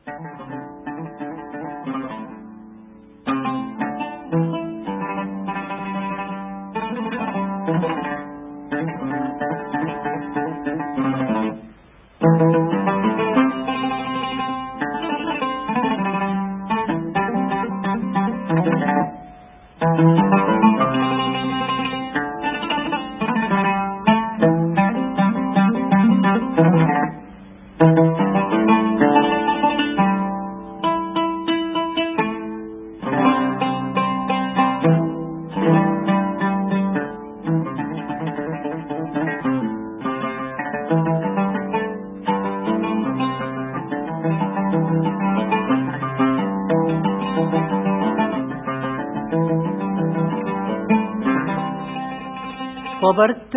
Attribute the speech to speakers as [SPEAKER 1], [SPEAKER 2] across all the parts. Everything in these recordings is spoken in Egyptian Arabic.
[SPEAKER 1] صبرت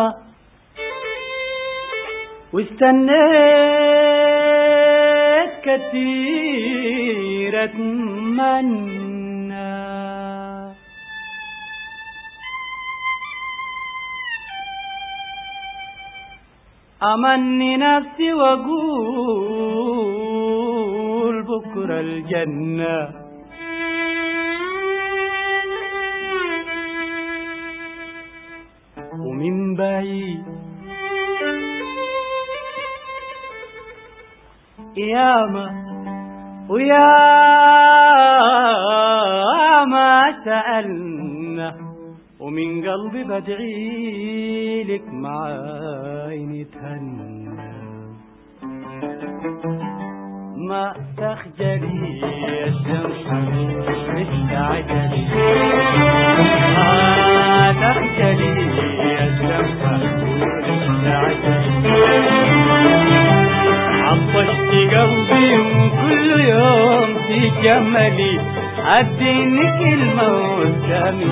[SPEAKER 1] واستنيت كثير اتمنى أمني نفسي وأقول بكرة الجنة ومن بعيد ياما وياما سألنا ومن قلبي بدعي لك معاي نتهنى ما تخجلي يا الشمس مستعجلي ما تخجلي يا الشمس مستعجلي عطشت قلبي وكل يوم تجملي اديني كلمة قدامي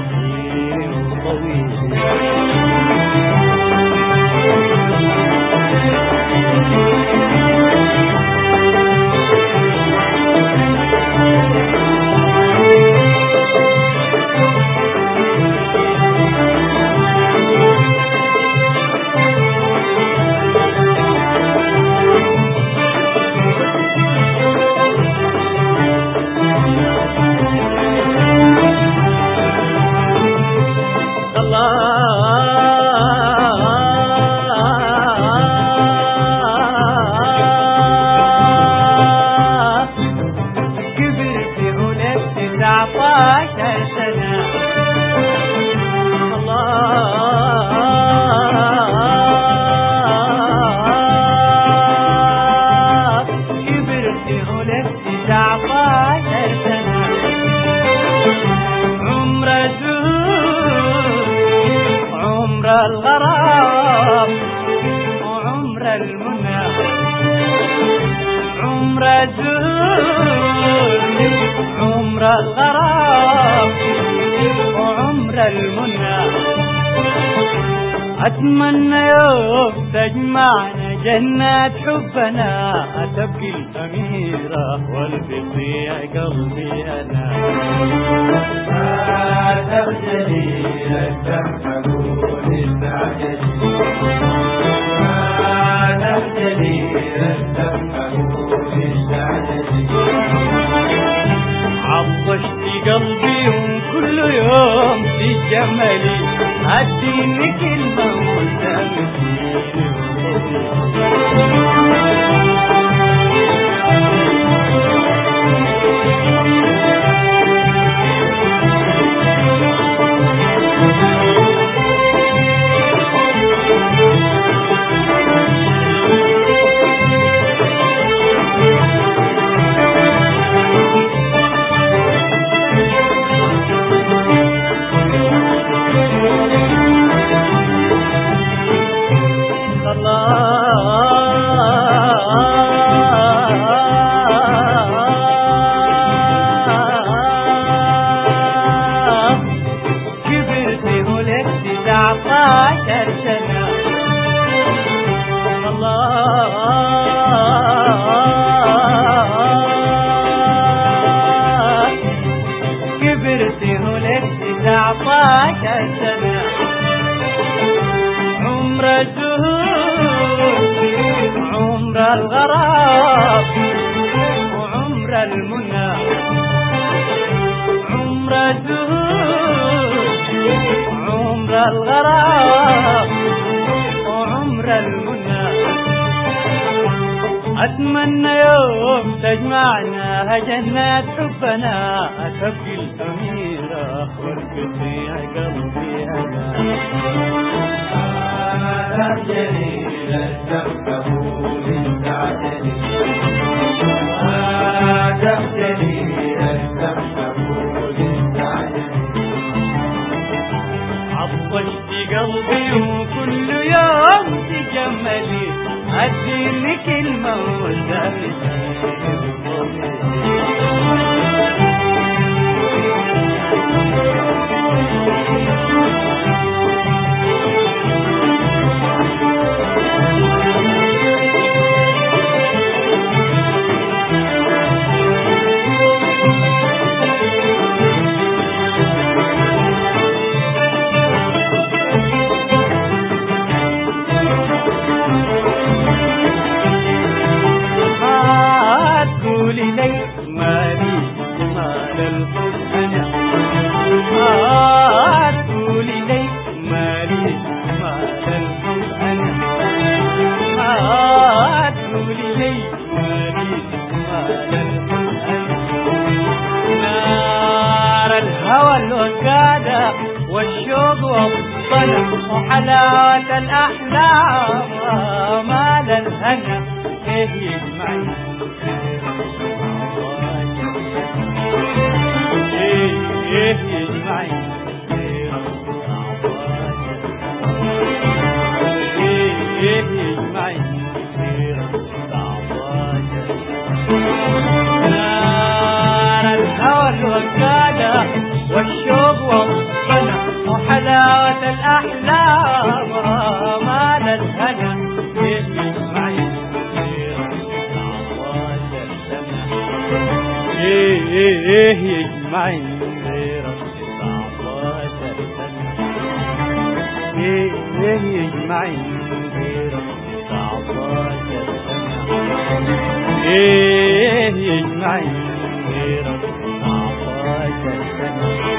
[SPEAKER 1] الله كبرت ولدت تسعطاشر سنة الله كبرت ولدت تسعطاشر سنة عمر الزهور عمر الغرام وعمر المنى عمر الزهور عمر الغرام وعمر المنى أتمنى يوم تجمعنا جنات حبنا تبقي الأميرة والبقيع قلبي أنا ما تخجلي تحملون استعجلي ما تخجلي تحملون استعجلي عطشت قلبي وكل يوم تجملي اديني كلمة الله كبرت ولدت تسعطاشر سنة الله كبرت ولدت تسعطاشر سنة عمر الزهور عمر الغرام وعمر المنى عمر الزهور عمر الغرام وعمر المنى أتمنى يوم تجمعنا جنات حبنا تبقي الأميرة ورقتي يا قلبي أنا
[SPEAKER 2] هذا جليل تفته للتعجل هذا جليل تفته للتعجل
[SPEAKER 1] عطشت قلبي وكل يوم تجملي أديني كلمة وسامتي ما تقولي لي مالي مال الحب أنا ما تقولي لي مالي مال الحب أنا ما تقولي لي مالي مال الحب أنا نار الهوى الوقادة والشوق والطلب وحلاوة الأحلام مال الهنا إيه يجمعي إيه إيه يجمعي إيه إيه يجمعي نار الهوى الوقادة والشوق والصنع وحلاوة الأحلام مال الهنا إيه يجمعي إيه إيه إيه يجمعي غير الصعبات إيه إيه يجمعي غير الصعبات إيه يجمعي غير الصعبات